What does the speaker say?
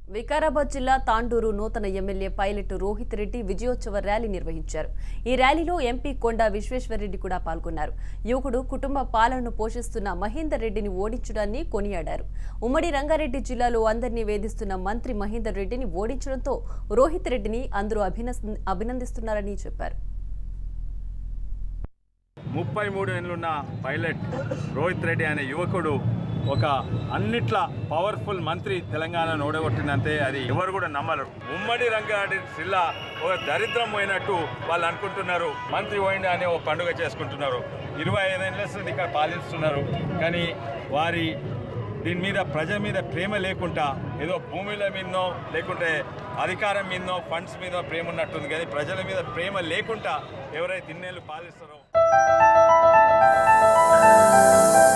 వికారాబాద్ జిల్లా తాండూరు నూతన MLA pilot Rohit Reddy విజయోత్సవ ర్యాలీ నిర్వహించారు ఈ ర్యాలీలో ఎంపీ కొండా విశ్వేశ్వరరెడ్డి కూడా పాల్గొన్నారు యువకుడు కుటుంబ పాలనను పోషిస్తున్న మహేందర్ రెడ్డిని ఓడించడాన్ని కొనియాడారు ఉమ్మడి రంగారెడ్డి జిల్లాలో అందరినీ వేధిస్తున్న మంత్రి మహేందర్ రెడ్డిని ఓడించడంతో రోహిత్ రెడ్డిని అందరూ అభినస్- అభినందిస్తున్నారని చెప్పారు ముప్పై మూడు ఏళ్ళున్న పైలట్ రోహిత్ రెడ్డి అనే యువకుడు ఒక అన్నిట్ల పవర్ఫుల్ మంత్రి తెలంగాణను ఓడగొట్టిందంటే అది ఎవరు కూడా నమ్మరు ఉమ్మడి రంగారెడ్డి జిల్లా ఒక దరిద్రం పోయినట్టు వాళ్ళు అనుకుంటున్నారు మంత్రి పోయింది అనే ఒక పండుగ చేసుకుంటున్నారు ఇరవై ఐదేళ్ళ నుండి ఇక్కడ పాలిస్తున్నారు కానీ వారి దీని మీద ప్రజల మీద ప్రేమ లేకుండా ఏదో భూమిల మీదనో లేకుంటే అధికారం మీదనో ఫండ్స్ మీద ప్రేమ ఉన్నట్టుంది కానీ ప్రజల మీద ప్రేమ లేకుండా ఎవరైతే ఇన్నేళ్ళు పాలిస్తారో